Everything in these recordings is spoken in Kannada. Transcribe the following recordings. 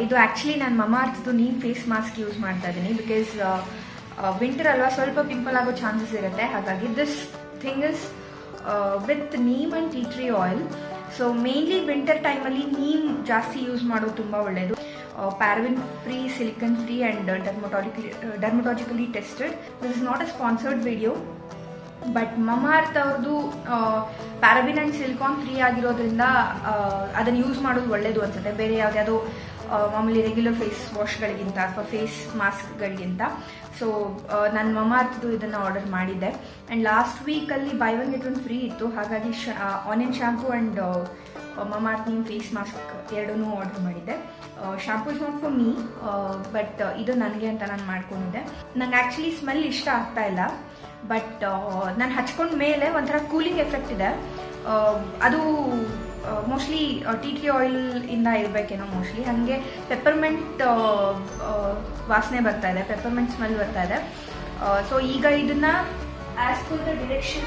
ಇದು ಆ್ಯಕ್ಚುಲಿ ನಾನು ಮಮಾರ್ತ್ದು ನೀಮ್ ಫೇಸ್ ಮಾಸ್ಕ್ ಯೂಸ್ ಮಾಡ್ತಾ ಇದ್ದೀನಿ ಬಿಕಾಸ್ ವಿಂಟರ್ ಅಲ್ವಾ ಸ್ವಲ್ಪ ಪಿಂಪಲ್ ಆಗೋ ಚಾನ್ಸಸ್ ಇರುತ್ತೆ ಹಾಗಾಗಿ this thing is with neem and tea tree oil so mainly winter ಟೈಮಲ್ಲಿ ನೀಮ್ ಜಾಸ್ತಿ ಯೂಸ್ ಮಾಡೋದು ತುಂಬ ಒಳ್ಳೆಯದು paraben free silicone free and dermatologically dermatologically tested this is not a sponsored video but Mamaearth ಅವ್ರದ್ದು ಪ್ಯಾರಬಿನ್ ಆ್ಯಂಡ್ ಸಿಲಿಕಾನ್ ಫ್ರೀ ಆಗಿರೋದ್ರಿಂದ ಅದನ್ನು ಯೂಸ್ ಮಾಡೋದು ಒಳ್ಳೇದು ಅನ್ಸುತ್ತೆ ಬೇರೆ ಯಾವುದ್ಯಾವುದೋ ಮಾಮೂಲಿ ರೆಗ್ಯುಲರ್ ಫೇಸ್ ವಾಶ್ಗಳಿಗಿಂತ ಅಥವಾ ಫೇಸ್ ಮಾಸ್ಕ್ಗಳಿಗಿಂತ ಸೊ ನಾನು ಮಮಾರ್ತ್ದು ಇದನ್ನು ಆರ್ಡರ್ ಮಾಡಿದ್ದೆ ಆ್ಯಂಡ್ ಲಾಸ್ಟ್ ವೀಕಲ್ಲಿ buy one get one free ಇತ್ತು ಹಾಗಾಗಿ ಶ onion shampoo and Mamaearth neem face mask ಎರಡನ್ನೂ ಆರ್ಡರ್ ಮಾಡಿದ್ದೆ shampoo is not for me but ಇದು ನನಗೆ ಅಂತ ನಾನು ಮಾಡ್ಕೊಂಡಿದ್ದೆ ನಂಗೆ ಆ್ಯಕ್ಚುಲಿ ಸ್ಮೆಲ್ ಇಷ್ಟ ಆಗ್ತಾ ಇಲ್ಲ ಬಟ್ ನಾನು ಹಚ್ಕೊಂಡ ಮೇಲೆ ಒಂಥರ ಕೂಲಿಂಗ್ ಎಫೆಕ್ಟ್ ಇದೆ ಅದು ಮೋಸ್ಟ್ಲಿ ಟಿ ಟಿ ಆಯಿಲ್ ಇಂದ ಇರಬೇಕೇನೋ ಮೋಸ್ಟ್ಲಿ ಹಾಗೆ ಪೆಪ್ಪರ್ಮೆಂಟ್ ವಾಸನೆ ಬರ್ತಾ ಇದೆ ಪೆಪ್ಪರ್ಮೆಂಟ್ ಸ್ಮೆಲ್ ಬರ್ತಾ ಇದೆ ಸೊ ಈಗ ಇದನ್ನ as per the direction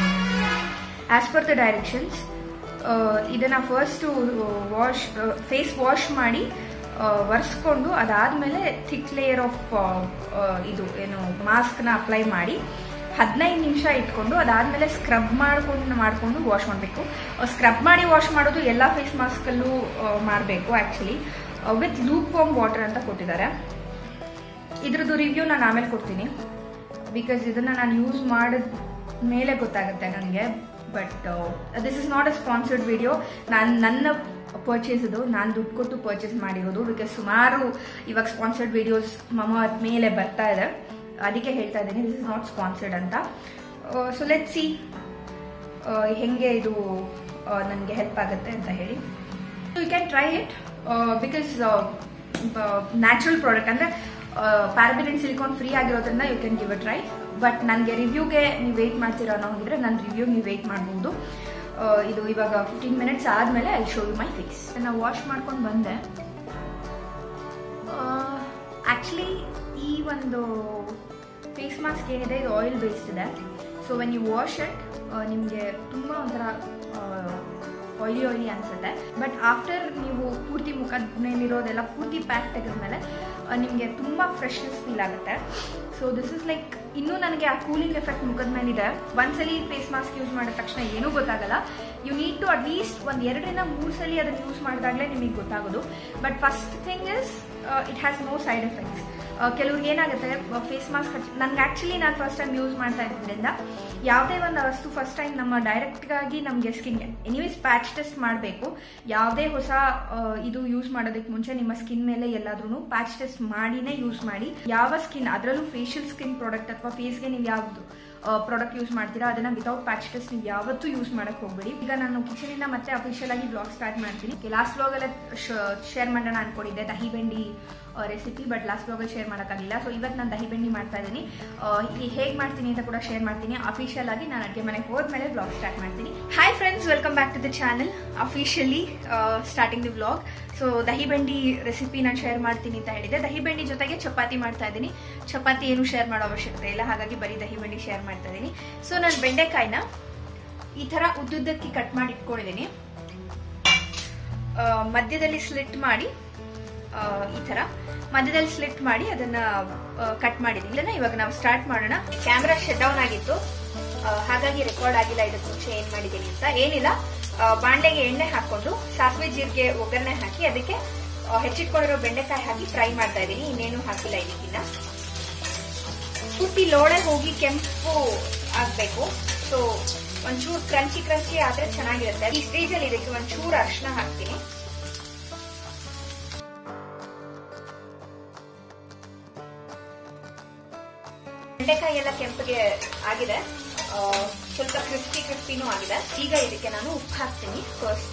as per the directions ಇದನ್ನ ಫಸ್ಟ್ ವಾಶ್ ಫೇಸ್ ವಾಶ್ ಮಾಡಿ ಒರೆಸ್ಕೊಂಡು ಅದಾದಮೇಲೆ ಥಿಕ್ ಲೇಯರ್ ಆಫ್ ಇದು ಏನು ಮಾಸ್ಕ್ನ ಅಪ್ಲೈ ಮಾಡಿ ಹದಿನೈದು ನಿಮಿಷ ಇಟ್ಕೊಂಡು ಅದಾದಮೇಲೆ ಸ್ಕ್ರಬ್ ಮಾಡ್ಕೊಂಡು ಮಾಡಿಕೊಂಡು ವಾಶ್ ಮಾಡಬೇಕು ಸ್ಕ್ರಬ್ ಮಾಡಿ ವಾಶ್ ಮಾಡೋದು ಎಲ್ಲ ಫೇಸ್ ಮಾಸ್ಕಲ್ಲೂ ಮಾಡಬೇಕು actually with lukewarm water ಅಂತ ಕೊಟ್ಟಿದ್ದಾರೆ ಇದ್ರದ್ದು ರಿವ್ಯೂ ನಾನು ಆಮೇಲೆ ಕೊಡ್ತೀನಿ ಬಿಕಾಸ್ ಇದನ್ನು ನಾನು ಯೂಸ್ ಮಾಡಿದ ಮೇಲೆ ಗೊತ್ತಾಗುತ್ತೆ ನನಗೆ but this is not a sponsored video ನಾನು ನನ್ನ ಪರ್ಚೇಸ್ ಇದು ನಾನು ದುಡ್ಡು ಕೊಟ್ಟು ಪರ್ಚೇಸ್ ಮಾಡಿರೋದು ಬಿಕಾಸ್ ಸುಮಾರು ಇವಾಗ ಸ್ಪಾನ್ಸರ್ಡ್ ವಿಡಿಯೋಸ್ ಮಮ ಮೇಲೆ ಬರ್ತಾ ಇದೆ ಅದಕ್ಕೆ ಹೇಳ್ತಾ ಇದ್ದೀನಿ ದಿಸ್ ಇಸ್ ನಾಟ್ ಸ್ಪಾನ್ಸರ್ಡ್ ಅಂತ ಸೊ ಲೆಟ್ ಸಿ ಹೆಂಗೆ ಇದು ನನಗೆ ಹೆಲ್ಪ್ ಆಗುತ್ತೆ ಅಂತ ಹೇಳಿ you can try it because natural product ಅಂದರೆ ಪ್ಯಾರಬಿನ್ ಅಂಡ್ ಸಿಲಿಕಾನ್ ಫ್ರೀ ಆಗಿರೋದ್ರಿಂದ you can give a try but ನನಗೆ ರಿವ್ಯೂಗೆ ನೀವು ವೆಯ್ಟ್ ಮಾಡ್ತೀರಾ ಅನ್ನೋ ಹಾಗಿದ್ರೆ ನನ್ನ ರಿವ್ಯೂ ನೀವು ವೆಯ್ಟ್ ಮಾಡ್ಬೋದು ಇದು ಇವಾಗ ಫಿಫ್ಟೀನ್ ಮಿನಿಟ್ಸ್ ಆದಮೇಲೆ I show you my face ನಾನು ವಾಶ್ ಮಾಡ್ಕೊಂಡು ಬಂದೆ ಆ್ಯಕ್ಚುಲಿ ಈ ಒಂದು ಫೇಸ್ ಮಾಸ್ಕ್ ಏನಿದೆ ಇದು ಆಯಿಲ್ ಬೇಸ್ಡ್ ಇದೆ so when you wash it ನಿಮಗೆ ತುಂಬ ಒಂಥರ ಆಯಿಲಿ ಆಯಿಲಿ ಅನಿಸುತ್ತೆ ಬಟ್ ಆಫ್ಟರ್ ನೀವು ಪೂರ್ತಿ ಮುಖದ ಮೇಲಿರೋದೆಲ್ಲ ಪೂರ್ತಿ ಪ್ಯಾಕ್ ತೆಗೆದ್ಮೇಲೆ ನಿಮಗೆ ತುಂಬ ಫ್ರೆಶ್ನೆಸ್ ಫೀಲ್ ಆಗುತ್ತೆ ಸೊ ದಿಸ್ ಇಸ್ ಲೈಕ್ ಇನ್ನೂ ನನಗೆ ಆ ಕೂಲಿಂಗ್ ಎಫೆಕ್ಟ್ ಮುಖದ ಮೇಲಿದೆ ಒಂದ್ಸಲಿ ಫೇಸ್ ಮಾಸ್ಕ್ ಯೂಸ್ ಮಾಡಿದ ತಕ್ಷಣ ಏನೂ ಗೊತ್ತಾಗಲ್ಲ ಯು ನೀಡ್ ಟು ಅಟ್ಲೀಸ್ಟ್ ಒಂದು ಎರಡರಿಂದ ಮೂರು ಸಲ ಅದನ್ನು ಯೂಸ್ ಮಾಡಿದಾಗಲೇ ನಿಮಗೆ ಗೊತ್ತಾಗೋದು but first thing is it has no side effects ಕೆಲವ್ರಿಗೆ ಏನಾಗುತ್ತೆ ಫೇಸ್ ಮಾಸ್ಕ್ ಹಚ್ಚಿ ನನಗೆ ಆ್ಯಕ್ಚುಲಿ ನಾನು ಫಸ್ಟ್ ಟೈಮ್ ಯೂಸ್ ಮಾಡ್ತಾ ಇದ್ರಿಂದ ಯಾವುದೇ ಒಂದು ವಸ್ತು ಫಸ್ಟ್ ಟೈಮ್ ನಮ್ಮ ಡೈರೆಕ್ಟ್ಗಾಗಿ ನಮಗೆ ಸ್ಕಿನ್ಗೆ ಎನಿವೇಸ್ ಪ್ಯಾಚ್ ಟೆಸ್ಟ್ ಮಾಡಬೇಕು ಯಾವುದೇ ಹೊಸ ಇದು ಯೂಸ್ ಮಾಡೋದಕ್ಕೆ ಮುಂಚೆ ನಿಮ್ಮ ಸ್ಕಿನ್ ಮೇಲೆ ಎಲ್ಲಾದ್ರೂ ಪ್ಯಾಚ್ ಟೆಸ್ಟ್ ಮಾಡಿನೇ ಯೂಸ್ ಮಾಡಿ ಯಾವ ಸ್ಕಿನ್ ಅದರಲ್ಲೂ ಫೇಶಿಯಲ್ ಸ್ಕಿನ್ ಪ್ರಾಡಕ್ಟ್ ಅಥವಾ ಫೇಸ್ಗೆ ನೀವು ಯಾವುದು ಪ್ರಾಡಕ್ಟ್ ಯೂಸ್ ಮಾಡ್ತೀರಾ ಅದನ್ನ ವಿತೌಟ್ ಪ್ಯಾಚ್ ಟೆಸ್ಟ್ ನೀವು ಯಾವತ್ತೂ ಯೂಸ್ ಮಾಡಕ್ಕೆ ಹೋಗ್ಬೇಡಿ ಈಗ ನಾನು ಕಿಚನಿಂದ ಮತ್ತೆ ಅಫಿಷಿಯಲ್ ಆಗಿ ಬ್ಲಾಗ್ ಸ್ಟಾರ್ಟ್ ಮಾಡ್ತೀನಿ ಲಾಸ್ಟ್ ಬ್ಲಾಗಲ್ಲ ಶೇರ್ ಮಾಡೋಣ ಅನ್ಕೊಂಡಿದ್ದೆ dahi bhindi recipe but last ಬ್ಲಾಗಲ್ಲಿ ಶೇರ್ ಮಾಡೋಕ್ಕಾಗಿಲ್ಲ ಸೊ ಇವತ್ತು ನಾನು ದಹಿ ಬೆಂಡಿ ಮಾಡ್ತಾ ಇದ್ದೀನಿ ಹೇಗೆ ಮಾಡ್ತೀನಿ ಅಂತ ಕೂಡ ಶೇರ್ ಮಾಡ್ತೀನಿ ಅಫಿಷಿಯಲ್ ಆಗಿ ನಾನು ಅಡುಗೆ ಮನೆಗೆ ಹೋದ್ಮೇಲೆ ಬ್ಲಾಗ್ ಸ್ಟಾರ್ಟ್ ಮಾಡ್ತೀನಿ hi friends welcome back to the channel officially starting the blog so dahi bhindi recipe ನಾನು ಶೇರ್ ಮಾಡ್ತೀನಿ ಅಂತ ಹೇಳಿದೆ ದಹಿ ಬೆಂಡಿ ಜೊತೆಗೆ ಚಪಾತಿ ಮಾಡ್ತಾ ಇದ್ದೀನಿ ಚಪಾತಿ ಏನು ಶೇರ್ ಮಾಡೋ ಅವಶ್ಯಕತೆ ಇಲ್ಲ ಹಾಗಾಗಿ ಬರೀ ದಹಿ ಬೆಂಡಿ ಶೇರ್ ಮಾಡ್ತಾ ಇದ್ದೀನಿ ಸೊ ನಾನು ಬೆಂಡೆಕಾಯಿನ ಈ ಥರ ಉದ್ದುದ್ದಕ್ಕೆ ಕಟ್ ಮಾಡಿ ಇಟ್ಕೊಂಡಿದ್ದೀನಿ ಮಧ್ಯದಲ್ಲಿ ಸ್ಲಿಟ್ ಮಾಡಿ ಈ ಥರ ಮಧ್ಯದಲ್ಲಿ ಸ್ಲಿಟ್ ಮಾಡಿ ಅದನ್ನ ಕಟ್ ಮಾಡಿದ್ದೀನಿ ಇಲ್ಲ ಇವಾಗ ನಾವು ಸ್ಟಾರ್ಟ್ ಮಾಡೋಣ ಕ್ಯಾಮ್ರಾ ಶಟ್ ಡೌನ್ ಆಗಿತ್ತು ಹಾಗಾಗಿ ರೆಕಾರ್ಡ್ ಆಗಿಲ್ಲ ಇದಕ್ಕೆ ಮುಂಚೆ ಏನ್ ಮಾಡಿದ್ದೀನಿ ಅಂತ ಏನಿಲ್ಲ ಬಾಂಡೆಗೆ ಎಣ್ಣೆ ಹಾಕೊಂಡು ಸಾಸಿವೆ ಜೀರಿಗೆ ಒಗ್ಗರಣೆ ಹಾಕಿ ಅದಕ್ಕೆ ಹೆಚ್ಚಿಟ್ಕೊಂಡಿರೋ ಬೆಂಡೆಕಾಯಿ ಹಾಕಿ ಫ್ರೈ ಮಾಡ್ತಾ ಇದ್ದೀನಿ ಇನ್ನೇನು ಹಾಕಿಲ್ಲ ಇದಕ್ಕಿನ್ನ ಪೂರ್ತಿ ಲೋಳೆ ಹೋಗಿ ಕೆಂಪು ಆಗ್ಬೇಕು ಸೊ ಒಂಚೂರು ಕ್ರಂಚಿ ಕ್ರಂಚಿ ಆದ್ರೆ ಚೆನ್ನಾಗಿರುತ್ತೆ ಈ ಸ್ಟೇಜ್ ಅಲ್ಲಿ ಇದಕ್ಕೆ ಒಂಚೂರು ಅರ್ಶನ ಹಾಕ್ತೀನಿ ಬೆಂಡೆಕಾಯಿ ಎಲ್ಲ ಕೆಂಪಿಗೆ ಆಗಿದೆ ಸ್ವಲ್ಪ ಕ್ರಿಸ್ಪಿ ಕ್ರಿಸ್ಪಿನೂ ಆಗಿದೆ ಈಗ ಇದಕ್ಕೆ ನಾನು ಉಪ್ಪು ಹಾಕ್ತೀನಿ ಫಸ್ಟ್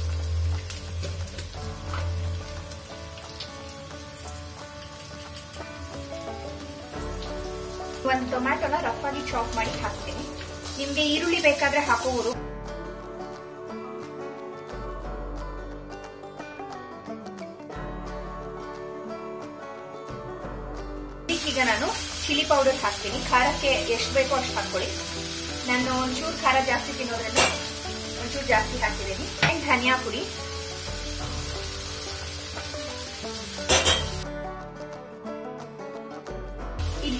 ಒಂದು ಟೊಮ್ಯಾಟೊನ ರಫ್ ಆಗಿ ಚಾಪ್ ಮಾಡಿ ಹಾಕ್ತೀನಿ ನಿಮ್ಗೆ ಈರುಳ್ಳಿ ಬೇಕಾದ್ರೆ ಹಾಕೋಬಹುದು ಈಗ ನಾನು ಚಿಲ್ಲಿ ಪೌಡರ್ ಹಾಕ್ತೀನಿ ಖಾರಕ್ಕೆ ಎಷ್ಟು ಬೇಕೋ ಅಷ್ಟು ಹಾಕೊಳ್ಳಿ ನಾನು ಒಂಚೂರು ಖಾರ ಜಾಸ್ತಿ ತಿನ್ನೋದ್ರಿಂದ ಒಂಚೂರು ಜಾಸ್ತಿ ಹಾಕಿದ್ದೀನಿ ಅಂಡ್ ಧನಿಯಾ ಪುಡಿ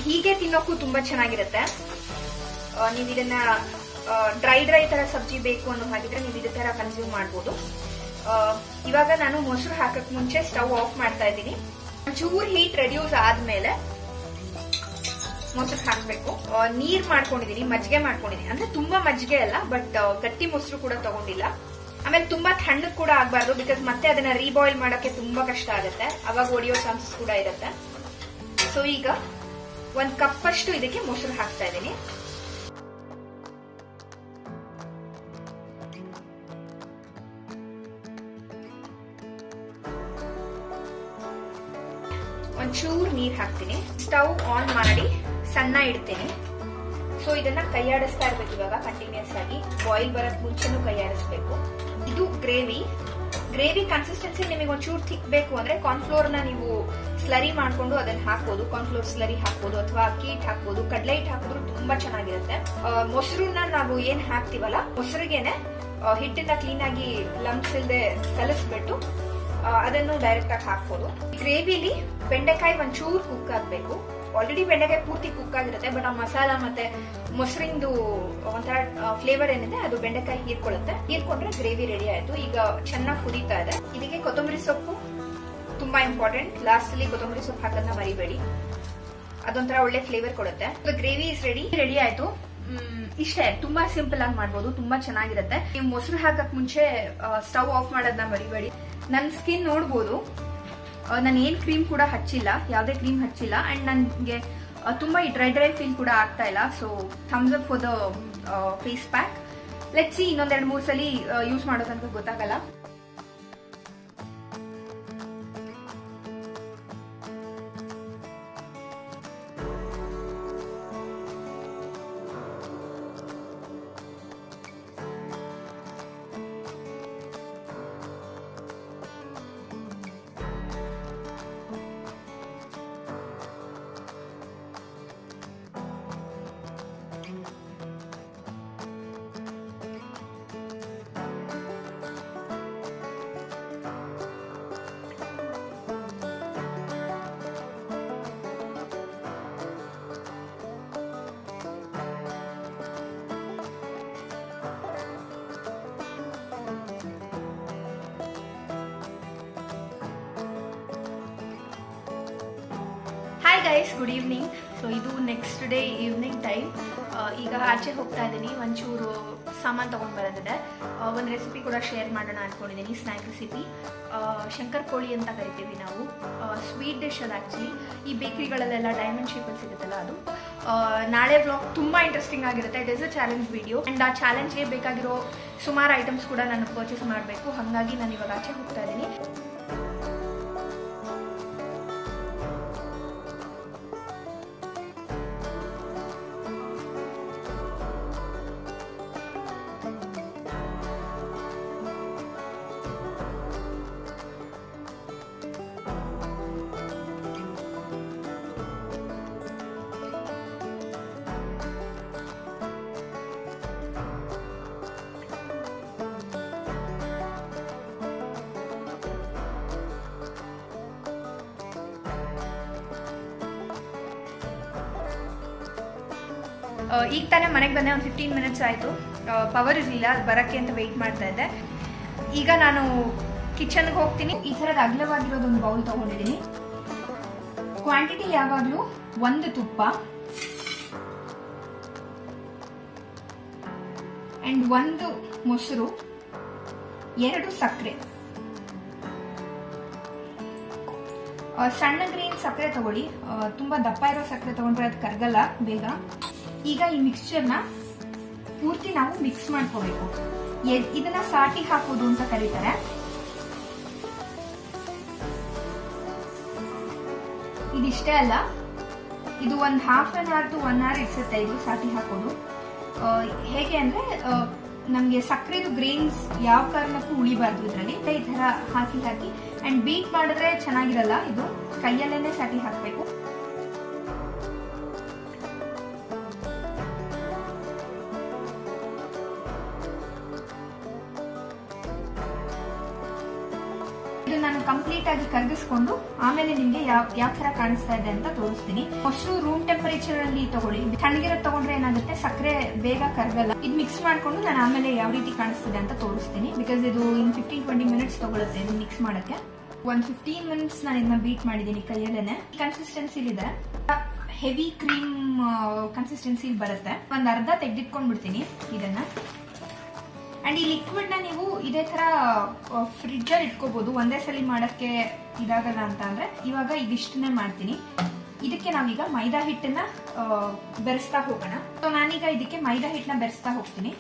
ಹೀಗೆ ತಿನ್ನೋಕ್ಕೂ ತುಂಬಾ ಚೆನ್ನಾಗಿರುತ್ತೆ ಆ, ನೀವು ಇದನ್ನ ಡ್ರೈ ಡ್ರೈ ತರ ಸಬ್ಜಿ ಬೇಕು ಅನ್ನೋ ಹಾಗಿದ್ರೆ ನೀವು ಇದೇ ತರ ಕನ್ಸ್ಯೂಮ್ ಮಾಡ್ಬೋದು ಆ, ಇವಾಗ ನಾನು ಮೊಸರು ಹಾಕಕ್ ಮುಂಚೆ ಸ್ಟವ್ ಆಫ್ ಮಾಡ್ತಾ ಇದ್ದೀನಿ ಚೂರ್ ಹೀಟ್ ರೆಡ್ಯೂಸ್ ಆದ್ಮೇಲೆ ಮೊಸರು ಹಾಕ್ಬೇಕು ಆ, ನೀರ್ ಮಾಡ್ಕೊಂಡಿದೀನಿ ಮಜ್ಜಿಗೆ ಮಾಡ್ಕೊಂಡಿದೀನಿ ಅಂದ್ರೆ ತುಂಬಾ ಮಜ್ಜಿಗೆ ಅಲ್ಲ ಬಟ್ ಗಟ್ಟಿ ಮೊಸರು ಕೂಡ ತಗೊಂಡಿಲ್ಲ ಆಮೇಲೆ ತುಂಬಾ ತಣ್ಣಗ್ ಕೂಡ ಆಗ್ಬಾರ್ದು ಬಿಕಾಸ್ ಮತ್ತೆ ಅದನ್ನ ರೀಬಾಯ್ಲ್ ಮಾಡಕ್ಕೆ ತುಂಬಾ ಕಷ್ಟ ಆಗುತ್ತೆ ಅವಾಗ ಒಡೆಯೋ ಚಾನ್ಸಸ್ ಕೂಡ ಇರುತ್ತೆ ಸೊ ಈಗ ಒಂದ್ ಕಪ್ ಅಷ್ಟು ಇದಕ್ಕೆ ಮೊಸರು ಹಾಕ್ತಾ ಇದ್ದೀನಿ ಒಂಚೂರು ನೀರ್ ಹಾಕ್ತೀನಿ ಸ್ಟವ್ ಆನ್ ಮಾಡಿ ಸಣ್ಣ ಇಡ್ತೀನಿ ಸೊ ಇದನ್ನ ಕೈಯಾಡಿಸ್ತಾ ಇರ್ಬೇಕು ಇವಾಗ ಕಂಟಿನ್ಯೂಸ್ ಆಗಿ ಬಾಯ್ಲ್ ಬರಕ್ ಮುಂಚೆನೂ ಕೈಯಾಡಿಸ್ಬೇಕು ಇದು ಗ್ರೇವಿ ಗ್ರೇವಿ ಕನ್ಸಿಸ್ಟೆನ್ಸಿ ನಿಮಗೆ ಒಂಚೂರು ಥಿಕ್ ಬೇಕು ಅಂದ್ರೆ ಕಾರ್ನ್ಫ್ಲೋರ್ ನ ನೀವು ಸ್ಲರಿ ಮಾಡ್ಕೊಂಡು ಅದನ್ನ ಹಾಕ್ಬೋದು ಕಾರ್ನ್ಫ್ಲೋರ್ ಸ್ಲರಿ ಹಾಕ್ಬೋದು ಅಥವಾ ಅಕ್ಕಿ ಹಿಟ್ ಹಾಕ್ಬೋದು ಕಡಲೆ ಹಿಟ್ ಹಾಕಿದ್ರು ತುಂಬಾ ಚೆನ್ನಾಗಿರುತ್ತೆ ಆ, ಮೊಸರನ್ನ ನಾವು ಏನ್ ಹಾಕ್ತಿವಲ್ಲ ಮೊಸರಿಗೆನೆ ಆ, ಹಿಟ್ಟನ್ನ ಕ್ಲೀನ್ ಆಗಿ ಲಂಪ್ಸ್ ಇಲ್ದೆ ಕಲಿಸ್ಬಿಟ್ಟು ಆ, ಅದನ್ನು ಡೈರೆಕ್ಟ್ ಆಗಿ ಹಾಕ್ಬೋದು ಗ್ರೇವಿಲಿ ಬೆಂಡೆಕಾಯಿ ಒಂಚೂರು ಕುಕ್ ಆಗ್ಬೇಕು ಆಲ್ರೆಡಿ ಬೆಂಡೆಕಾಯಿ ಪೂರ್ತಿ ಕುಕ್ ಆಗಿರುತ್ತೆ ಬಟ್ ಆ ಮಸಾಲ ಮತ್ತೆ ಮೊಸರಿಂದು ಒಂಥರ ಫ್ಲೇವರ್ ಏನಿದೆ ಅದು ಬೆಂಡೆಕಾಯಿ ಹೀರ್ಕೊಳ್ಳುತ್ತೆ ಹೀರ್ಕೊಂಡ್ರೆ ಗ್ರೇವಿ ರೆಡಿ ಆಯ್ತು ಈಗ ಚೆನ್ನಾಗಿ ಕುದೀತಾ ಇದೆ ಇದಕ್ಕೆ ಕೊತ್ತಂಬರಿ ಸೊಪ್ಪು ತುಂಬಾ ಇಂಪಾರ್ಟೆಂಟ್ ಲಾಸ್ಟ್ ಅಲ್ಲಿ ಕೊತ್ತಂಬರಿ ಸೊಪ್ಪು ಹಾಕೋದನ್ನ ಮರಿಬೇಡಿ ಅದೊಂಥರ ಒಳ್ಳೆ ಫ್ಲೇವರ್ ಕೊಡುತ್ತೆ ಗ್ರೇವಿ ಇಸ್ ರೆಡಿ ರೆಡಿ ಆಯ್ತು ಮ್, ಇಷ್ಟೇ ತುಂಬಾ ಸಿಂಪಲ್ ಆಗಿ ಮಾಡ್ಬೋದು ತುಂಬಾ ಚೆನ್ನಾಗಿರುತ್ತೆ ನೀವು ಮೊಸರು ಹಾಕಕ್ ಮುಂಚೆ ಸ್ಟವ್ ಆಫ್ ಮಾಡೋದನ್ನ ಮರಿಬೇಡಿ ನನ್ನ ಸ್ಕಿನ್ ನೋಡ್ಬೋದು ನಾನು ಏನ್ ಕ್ರೀಮ್ ಕೂಡ ಹಚ್ಚಿಲ್ಲ ಯಾವುದೇ ಕ್ರೀಮ್ ಹಚ್ಚಿಲ್ಲ ಅಂಡ್ ನನಗೆ ತುಂಬಾ ಈ ಡ್ರೈ ಡ್ರೈ ಫೀಲ್ ಕೂಡ ಆಗ್ತಾ ಇಲ್ಲ so thumbs up for the face pack let see ಇನ್ನೊಂದೆರಡು ಮೂರು ಸಲ ಯೂಸ್ ಮಾಡೋ ತನಕ ಗೊತ್ತಾಗಲ್ಲ hi guys good evening so ಇದು ನೆಕ್ಸ್ಟ್ ಡೇ ಈವ್ನಿಂಗ್ ಟೈಮ್ ಈಗ ಆಚೆ ಹೋಗ್ತಾ ಇದ್ದೀನಿ ಒಂಚೂರು ಸಾಮಾನು ತೊಗೊಂಡು ಬರೋದಿದೆ ಒಂದು ರೆಸಿಪಿ ಕೂಡ ಶೇರ್ ಮಾಡೋಣ ಅಂದ್ಕೊಂಡಿದ್ದೀನಿ ಸ್ನ್ಯಾಕ್ ರೆಸಿಪಿ ಶಂಕರ್ ಕೋಳಿ ಅಂತ ಕರಿತೀವಿ ನಾವು ಸ್ವೀಟ್ ಡಿಶ್ ಅದು ಆ್ಯಕ್ಚುಲಿ ಈ ಬೇಕ್ರಿಗಳಲ್ಲೆಲ್ಲ ಡೈಮಂಡ್ ಶೇಪಲ್ಲಿ ಸಿಗುತ್ತಲ್ಲ ಅದು ಆ, ನಾಳೆ ವ್ಲಾಗ್ ತುಂಬ ಇಂಟ್ರೆಸ್ಟಿಂಗ್ ಆಗಿರುತ್ತೆ it is a challenge video and ಆ ಚಾಲೆಂಜ್ಗೆ ಬೇಕಾಗಿರೋ ಸುಮಾರು ಐಟಮ್ಸ್ ಕೂಡ ನಾನು ಪರ್ಚೇಸ್ ಮಾಡಬೇಕು ಹಾಗಾಗಿ ನಾನು ಇವಾಗ ಆಚೆ ಹೋಗ್ತಾ ಇದ್ದೀನಿ ಆ, ಈಗ ತಾನೇ ಮನೆಗೆ ಬಂದೆ ಒಂದು ಫಿಫ್ಟೀನ್ ಮಿನಿಟ್ಸ್ ಆಯಿತು ಪವರ್ ಇರಲಿಲ್ಲ ಅದು ಬರೋಕ್ಕೆ ಅಂತ ವೆಯ್ಟ್ ಮಾಡ್ತಾ ಇದ್ದೆ ಈಗ ನಾನು ಕಿಚನ್ಗೆ ಹೋಗ್ತೀನಿ ಈ ಥರದ ಅಗಲವಾಗಿರೋದು ಒಂದು ಬೌಲ್ ತೊಗೊಂಡಿದ್ದೀನಿ ಕ್ವಾಂಟಿಟಿ ಯಾವಾಗಲೂ ಒಂದು ತುಪ್ಪ ಆ್ಯಂಡ್ ಒಂದು ಮೊಸರು ಎರಡು ಸಕ್ಕರೆ ಆ, ಸಣ್ಣ ಗ್ರೀನ್ ಸಕ್ಕರೆ ತಗೊಳ್ಳಿ ಆ, ತುಂಬಾ ದಪ್ಪ ಇರೋ ಸಕ್ಕರೆ ತಗೊಂಡ್ರೆ ಅದು ಕರಗಲ್ಲ ಬೇಗ ಈಗ ಈ ಮಿಕ್ಸ್ಚರ್ನ ಪೂರ್ತಿ ನಾವು ಮಿಕ್ಸ್ ಮಾಡ್ಕೋಬೇಕು ಎ- ಇದನ್ನ ಸಾಟಿ ಹಾಕೋದು ಅಂತ ಕರೀತಾರೆ ಇದಿಷ್ಟೇ ಅಲ್ಲ ಇದು ಒಂದು half an hour to one hour ಇಡ್ಸುತ್ತೆ ಇದು ಸಾಟಿ ಹಾಕೋದು ಆ, ಹೇಗೆ ಅಂದ್ರೆ ನಮಗೆ ಸಕ್ಕರೆದು ಗ್ರೇನ್ಸ್ ಯಾವ ಕಾರಣಕ್ಕೂ ಉಳಿಬಾರ್ದು ಇದರಲ್ಲಿ ಈ ತರ ಹಾಕಿ ಹಾಕಿ ಅಂಡ್ ಬೀಟ್ ಮಾಡಿದ್ರೆ ಚೆನ್ನಾಗಿರಲ್ಲ ಇದು ಕೈಯಲ್ಲೇನೆ ಸಾಟಿ ಹಾಕಬೇಕು ಇದು ಇದನ್ನ ನಾನು ಕಂಪ್ಲೀಟ್ ಆಗಿ ಕರಗಿಸ್ಕೊಂಡು ಆಮೇಲೆ ನಿಮ್ಗೆ ಯಾವ ಯಾವ ತರ ಕಾಣಿಸ್ತಾ ಇದೆ ಅಂತ ತೋರಿಸ್ತೀನಿ ಫಸ್ಟ್ ರೂಮ್ ಟೆಂಪರೇಚರ್ ಅಲ್ಲಿ ತಗೊಳ್ಳಿ ತಣ್ಣಗಿರೋದ್ ತಗೊಂಡ್ರೆ ಏನಾಗುತ್ತೆ ಸಕ್ಕರೆ ಬೇಗ ಕರಗಲ್ಲ ಇದು ಮಿಕ್ಸ್ ಮಾಡ್ಕೊಂಡು ನಾನು ಆಮೇಲೆ ಯಾವ ರೀತಿ ಕಾಣಿಸ್ತಿದೆ ಅಂತ ತೋರಿಸ್ತೀನಿ ಬಿಕಾಸ್ ಇದು ಇನ್ ಫಿಫ್ಟೀನ್ ಟ್ವೆಂಟಿ ಮಿನಿಟ್ಸ್ ತಗೊಳುತ್ತೆ ಇದು ಮಿಕ್ಸ್ ಮಾಡಕ್ಕೆ ಒಂದ್ ಫಿಫ್ಟೀನ್ ಮಿನಿಟ್ಸ್ ನಾನು ಇದನ್ನ ಬೀಟ್ ಮಾಡಿದ್ದೀನಿ ಕೈಯಲ್ಲೇನೆ ಕನ್ಸಿಸ್ಟೆನ್ಸಿಲಿದೆ ಹೆವಿ ಕ್ರೀಮ್ ಕನ್ಸಿಸ್ಟೆನ್ಸಿ ಬರುತ್ತೆ ಒಂದ್ ಅರ್ಧ ತೆಗೆದಿಟ್ಕೊಂಡ್ಬಿಡ್ತೀನಿ ಇದನ್ನ ಅಂಡ್ ಈ ಲಿಕ್ವಿಡ್ ನ ನೀವು ಇದೇ ತರ ಫ್ರಿಡ್ಜ್ ಅಲ್ಲಿ ಇಟ್ಕೋಬಹುದು ಒಂದೇ ಸಲ ಮಾಡಕ್ಕೆ ಇದಾಗಲ್ಲ ಅಂತ ಅಂದ್ರೆ ಇವಾಗ ಇದಿಷ್ಟನ್ನೇ ಮಾಡ್ತೀನಿ ಇದಕ್ಕೆ ನಾವೀಗ ಮೈದಾ ಹಿಟ್ಟನ್ನ ಆ, ಬೆರೆಸ್ತಾ ಹೋಗೋಣ ಸೊ ನಾನೀಗ ಇದಕ್ಕೆ ಮೈದಾ ಹಿಟ್ಟನ್ನ ಬೆರೆಸ್ತಾ ಹೋಗ್ತೀನಿ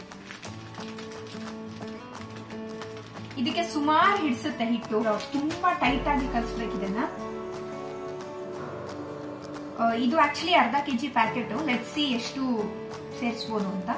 ಇದಕ್ಕೆ ಸುಮಾರು ಹಿಡಿಸುತ್ತೆ ಹಿಟ್ಟು ತುಂಬಾ ಟೈಟ್ ಆಗಿ ಕಲಿಸ್ಬೇಕು ಇದನ್ನ ಆ, ಇದು ಆಕ್ಚುಲಿ ಅರ್ಧ ಕೆಜಿ ಪ್ಯಾಕೆಟ್ ಲೆಟ್ ಸಿ ಎಷ್ಟು ಸೇರಿಸ್ಬೋದು ಅಂತ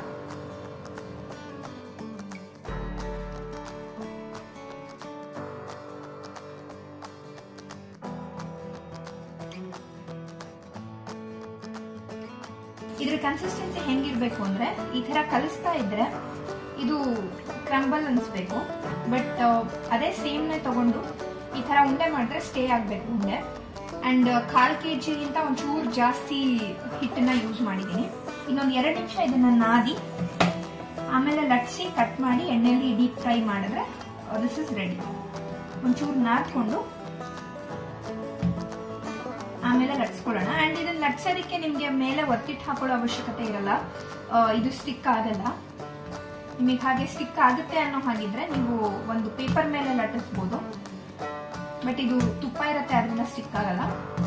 ಇದ್ರ ಕನ್ಸಿಸ್ಟೆನ್ಸಿ ಹೆಂಗಿರ್ಬೇಕು ಅಂದ್ರೆ ಈ ತರ ಕಲಿಸ್ತಾ ಇದ್ರೆ ಇದು ಕ್ರಂಬಲ್ ಅನ್ಸ್ಬೇಕು ಬಟ್ ಅದೇ ಸೇಮ್ನೆ ತಗೊಂಡು ಈ ತರ ಉಂಡೆ ಮಾಡಿದ್ರೆ ಸ್ಟೇ ಆಗ್ಬೇಕು ಉಂಡೆ ಅಂಡ್ ಕಾಲ್ ಕೆ ಜಿಗಿಂತ ಒಂಚೂರು ಜಾಸ್ತಿ ಹಿಟ್ಟನ್ನ ಯೂಸ್ ಮಾಡಿದ್ದೀನಿ ಇನ್ನೊಂದು ಎರಡು ನಿಮಿಷ ಇದನ್ನ ನಾದಿ ಆಮೇಲೆ ಲಟ್ಸಿ ಕಟ್ ಮಾಡಿ ಎಣ್ಣೆಯಲ್ಲಿ ಡೀಪ್ ಫ್ರೈ ಮಾಡಿದ್ರೆ ದಿಸ್ ಇಸ್ ರೆಡಿ ಒಂಚೂರು ನಾದ್ಕೊಂಡು ಆಮೇಲೆ ಲಟ್ಸ್ಕೊಳ್ಳೋಣ ಅಂಡ್ ಇದನ್ನ ಲಟ್ಸೋದಕ್ಕೆ ನಿಮ್ಗೆ ಮೇಲೆ ಒತ್ತಿಟ್ಟು ಹಾಕೊಳ್ಳೋ ಅವಶ್ಯಕತೆ ಇರಲ್ಲ ಆ, ಇದು ಸ್ಟಿಕ್ ಆಗಲ್ಲ ನಿಮಗೆ ಹಾಗೆ ಸ್ಟಿಕ್ ಆಗುತ್ತೆ ಅನ್ನೋ ಹಾಗಿದ್ರೆ ನೀವು ಒಂದು ಪೇಪರ್ ಮೇಲೆ ಲಟ್ಟಿಸ್ಬೋದು ಬಟ್ ಇದು ತುಪ್ಪ ಇರುತ್ತೆ ಅದರಿಂದ ಸ್ಟಿಕ್ ಆಗಲ್ಲ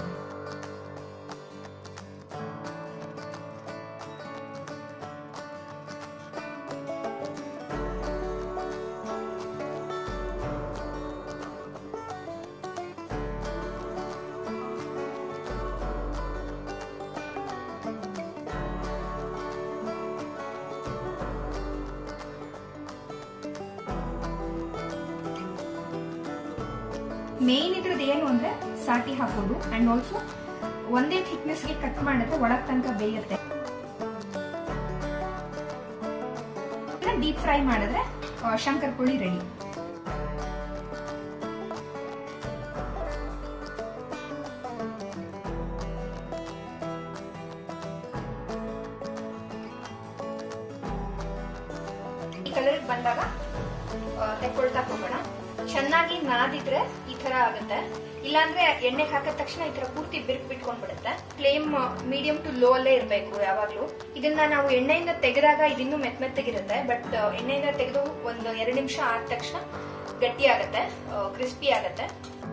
ಮೇನ್ ಇದ್ರದ್ದು ಏನು ಅಂದ್ರೆ ಸಾಟಿ ಹಾಕೋದು ಅಂಡ್ ಆಲ್ಸೋ ಒಂದೇ ಥಿಕ್ನೆಸ್ಗೆ ಕಟ್ ಮಾಡಿದ್ರೆ ಒಳಗ್ ತನಕ ಬೇಯುತ್ತೆ ಡೀಪ್ ಫ್ರೈ ಮಾಡಿದ್ರೆ ಆ, ಶಂಕರ್ ಪುಳಿ ರೆಡಿ ಈ ಕಲರ್ ಬಂದಾಗ ಆ, ತೆಕ್ಕೊಳ್ತಾ ಹೋಗೋಣ ಚೆನ್ನಾಗಿ ನಾದಿದ್ರೆ ಈ ತರ ಆಗುತ್ತೆ ಇಲ್ಲಾಂದ್ರೆ ಎಣ್ಣೆ ಹಾಕಿದ ತಕ್ಷಣ ಈ ತರ ಪೂರ್ತಿ ಬಿರುಕು ಬಿಟ್ಕೊಂಡ್ಬಿಡುತ್ತೆ ಫ್ಲೇಮ್ ಮೀಡಿಯಂ ಟು ಲೋ ಅಲ್ಲೇ ಇರಬೇಕು ಯಾವಾಗ್ಲೂ ಇದನ್ನ ನಾವು ಎಣ್ಣೆಯಿಂದ ತೆಗೆದಾಗ ಇದಿನ್ನೂ ಮೆತ್ ಮೆತ್ತಗಿರುತ್ತೆ ಬಟ್ ಎಣ್ಣೆಯಿಂದ ತೆಗೆದು ಒಂದು ಎರಡು ನಿಮಿಷ ಆದ ತಕ್ಷಣ ಗಟ್ಟಿ ಆಗತ್ತೆ ಕ್ರಿಸ್ಪಿ ಆಗತ್ತೆ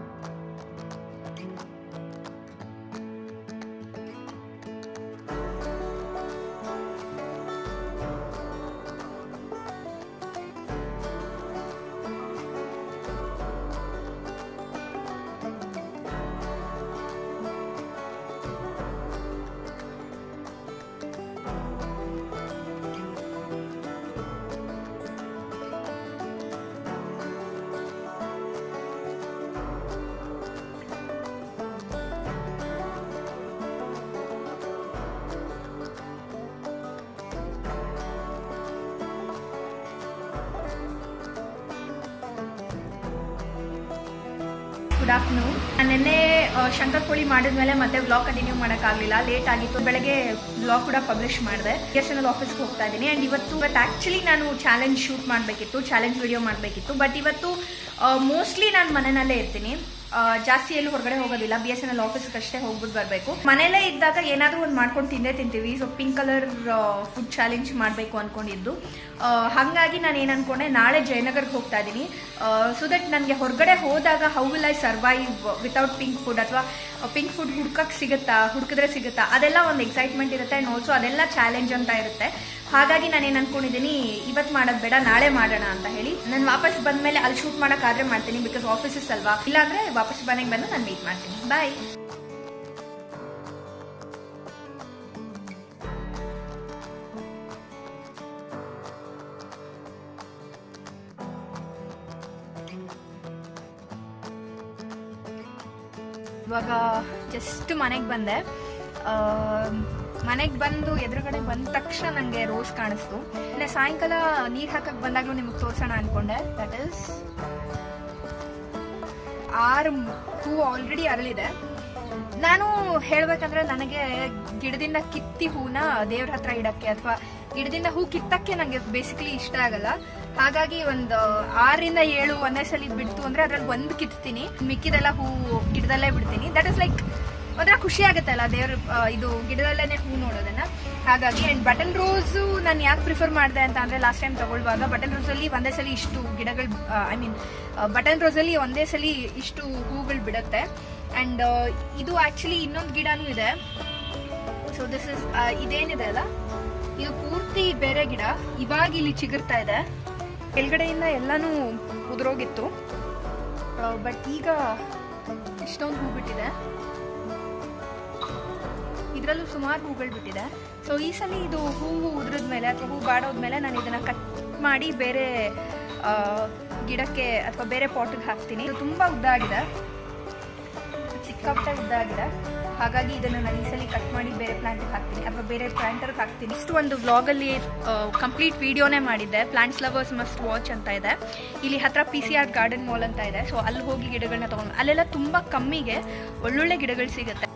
ಗುಡ್ ಆಫ್ಟರ್ನೂನ್ ನಾನು ನಿನ್ನೆ ಆ, ಶಂಕರ್ ಪೋಳಿ ಮಾಡಿದ್ಮೇಲೆ ಮತ್ತೆ ಬ್ಲಾಗ್ ಕಂಟಿನ್ಯೂ ಮಾಡೋಕ್ಕಾಗಲಿಲ್ಲ ಲೇಟ್ ಆಗಿತ್ತು ಬೆಳಗ್ಗೆ ಬ್ಲಾಗ್ ಕೂಡ ಪಬ್ಲಿಷ್ ಮಾಡಿದೆ ಎಸ್ ಎನ್ ಎಲ್ ಆಫೀಸ್ಗೆ ಹೋಗ್ತಾ ಇದ್ದೀನಿ ಆ್ಯಂಡ್ ಇವತ್ತು ಇವತ್ತು ಆ್ಯಕ್ಚುಲಿ ನಾನು ಚಾಲೆಂಜ್ ಶೂಟ್ ಮಾಡಬೇಕಿತ್ತು ಚಾಲೆಂಜ್ ವಿಡಿಯೋ ಮಾಡಬೇಕಿತ್ತು ಬಟ್ ಇವತ್ತು ಮೋಸ್ಟ್ಲಿ ನಾನು ಮನೆಯಲ್ಲೇ ಇರ್ತೀನಿ ಆ, ಜಾಸ್ತಿ ಎಲ್ಲೂ ಹೊರಗಡೆ ಹೋಗೋದಿಲ್ಲ ಬಿ ಎಸ್ ಎನ್ ಎಲ್ ಆಫೀಸ್ಗೆ ಅಷ್ಟೇ ಹೋಗ್ಬಿಟ್ಟು ಬರಬೇಕು ಮನೇಲೇ ಇದ್ದಾಗ ಏನಾದರೂ ಒಂದು ಮಾಡ್ಕೊಂಡು ತಿಂದೇ ತಿಂತೀವಿ so pink colour food challenge ಮಾಡಬೇಕು ಅನ್ಕೊಂಡಿದ್ದು ಆ, ಹಾಗಾಗಿ ನಾನು ಏನು ಅನ್ಕೊಂಡೆ ನಾಳೆ ಜಯನಗರ್ಗೆ ಹೋಗ್ತಾ ಇದ್ದೀನಿ ಸೊ ದಟ್ ನನಗೆ ಹೊರಗಡೆ ಹೋದಾಗ how will I survive without pink food ಅಥವಾ ಪಿಂಕ್ ಫುಡ್ ಹುಡ್ಕಕ್ಕೆ ಸಿಗುತ್ತಾ ಹುಡುಕಿದ್ರೆ ಸಿಗುತ್ತಾ ಅದೆಲ್ಲ ಒಂದು ಎಕ್ಸೈಟ್ಮೆಂಟ್ ಇರುತ್ತೆ ಆ್ಯಂಡ್ ಆಲ್ಸೋ ಅದೆಲ್ಲ ಚಾಲೆಂಜ್ ಅಂತ ಇರುತ್ತೆ ಹಾಗಾಗಿ ನಾನು ಏನು ಅನ್ಕೊಂಡಿದ್ದೀನಿ ಇವತ್ತು ಮಾಡೋದು ಬೇಡ ನಾಳೆ ಮಾಡೋಣ ಅಂತ ಹೇಳಿ ನಾನು ವಾಪಸ್ ಬಂದ್ಮೇಲೆ ಅಲ್ಲಿ ಶೂಟ್ ಮಾಡೋಕ್ಕಾದ್ರೆ ಮಾಡ್ತೀನಿ ಬಿಕಾಸ್ ಆಫೀಸಸ್ ಅಲ್ವಾ ಇಲ್ಲಾಂದ್ರೆ ವಾಪಸ್ ಮನೆಗೆ ಬಂದು ನಾನು ಮೀಟ್ ಮಾಡ್ತೀನಿ ಬಾಯ್ ಇವಾಗ ಜಸ್ಟ್ ಮನೆಗೆ ಬಂದೆ ಮನೆಗೆ ಬಂದು ಎದುರುಗಡೆ ಬಂದ ತಕ್ಷಣ ನನಗೆ ರೋಸ್ ಕಾಣಿಸ್ತು ಇನ್ನು ಸಾಯಂಕಾಲ ನೀರು ಹಾಕಕ್ಕೆ ಬಂದಾಗಲೂ ನಿಮಗೆ ತೋರಿಸೋಣ ಅನ್ಕೊಂಡೆ ದಟ್ ಇಸ್ ಆರು ಹೂ ಆಲ್ರೆಡಿ ಅರಳಿದೆ ನಾನು ಹೇಳ್ಬೇಕಂದ್ರೆ ನನಗೆ ಗಿಡದಿಂದ ಕಿತ್ತಿ ಹೂನ ದೇವ್ರ ಹತ್ರ ಇಡಕ್ಕೆ ಅಥವಾ ಗಿಡದಿಂದ ಹೂ ಕಿತ್ತಕ್ಕೆ ನನಗೆ ಬೇಸಿಕಲಿ ಇಷ್ಟ ಆಗಲ್ಲ ಹಾಗಾಗಿ ಒಂದು ಆರರಿಂದ ಏಳು ಒಂದೇ ಸಲ ಬಿಡ್ತು ಅಂದ್ರೆ ಅದ್ರಲ್ಲಿ ಒಂದು ಕಿತ್ತೀನಿ ಮಿಕ್ಕಿದೆಲ್ಲ ಹೂ ಗಿಡದಲ್ಲೇ ಬಿಡ್ತೀನಿ ದಟ್ ಇಸ್ ಲೈಕ್ ಒಂಥರ ಖುಷಿ ಆಗುತ್ತಲ್ಲ ದೇವ್ರ ಆ, ಇದು ಗಿಡದಲ್ಲೇನೆ ಹೂ ನೋಡೋದನ್ನ ಹಾಗಾಗಿ ಅಂಡ್ ಬಟನ್ ರೋಸು ನಾನು ಯಾಕೆ ಪ್ರಿಫರ್ ಮಾಡಿದೆ ಅಂತ ಅಂದ್ರೆ ಲಾಸ್ಟ್ ಟೈಮ್ ತಗೊಳ್ಳುವಾಗ ಬಟನ್ ರೋಸಲ್ಲಿ ಒಂದೇ ಸಲ ಇಷ್ಟು ಗಿಡಗಳು ಐ ಮೀನ್ ಬಟನ್ ರೋಸಲ್ಲಿ ಒಂದೇ ಸಲ ಇಷ್ಟು ಹೂಗಳು ಬಿಡುತ್ತೆ ಅಂಡ್ ಇದು ಆಕ್ಚುಲಿ ಇನ್ನೊಂದು ಗಿಡನೂ ಇದೆ ಸೊ ದಿಸ್ ಇಸ್ ಇದೇನಿದೆ ಅಲ್ಲ ಇದು ಪೂರ್ತಿ ಬೇರೆ ಗಿಡ ಇವಾಗ ಇಲ್ಲಿ ಚಿಗುರ್ತಾ ಇದೆ ಕೆಳಗಡೆಯಿಂದ ಎಲ್ಲಾನು ಉದುರೋಗಿತ್ತು ಬಟ್ ಈಗ ಇಷ್ಟೊಂದು ಹೂ ಬಿಟ್ಟಿದೆ ಇದರಲ್ಲೂ ಸುಮಾರು ಹೂಗಳು ಬಿಟ್ಟಿದೆ ಸೊ ಈ ಸಲ ಇದು ಹೂವು ಉದ್ರದ ಮೇಲೆ ಅಥವಾ ಹೂ ಬಾಡೋದ್ಮೇಲೆ ನಾನು ಇದನ್ನ ಕಟ್ ಮಾಡಿ ಬೇರೆ ಆ, ಗಿಡಕ್ಕೆ ಅಥವಾ ಬೇರೆ ಪಾಟಿಗೆ ಹಾಕ್ತೀನಿ ಇದು ತುಂಬ ಉದ್ದ ಆಗಿದೆ ಸಿಕ್ಕಾಪಟ್ಟೆ ಉದ್ದ ಆಗಿದೆ ಹಾಗಾಗಿ ಇದನ್ನ ನಾನು ಈ ಸಲ ಕಟ್ ಮಾಡಿ ಬೇರೆ ಪ್ಲಾಂಟ್ಗೆ ಹಾಕ್ತೀನಿ ಅಥವಾ ಬೇರೆ ಪ್ಲಾಂಟರ್ಗೆ ಹಾಕ್ತೀನಿ ಇಷ್ಟು ಒಂದು ವ್ಲಾಗಲ್ಲಿ ಕಂಪ್ಲೀಟ್ ವಿಡಿಯೋನೇ ಮಾಡಿದ್ದೆ ಪ್ಲಾಂಟ್ಸ್ ಲವರ್ಸ್ ಮಸ್ಟ್ ವಾಚ್ ಅಂತ ಇದೆ ಇಲ್ಲಿ ಹತ್ರ P C R garden mall ಅಂತ ಇದೆ ಸೊ ಅಲ್ಲಿ ಹೋಗಿ ಗಿಡಗಳನ್ನ ತೊಗೊಂಡು ಅಲ್ಲೆಲ್ಲ ತುಂಬ ಕಮ್ಮಿಗೆ ಒಳ್ಳೊಳ್ಳೆ ಗಿಡಗಳು ಸಿಗುತ್ತೆ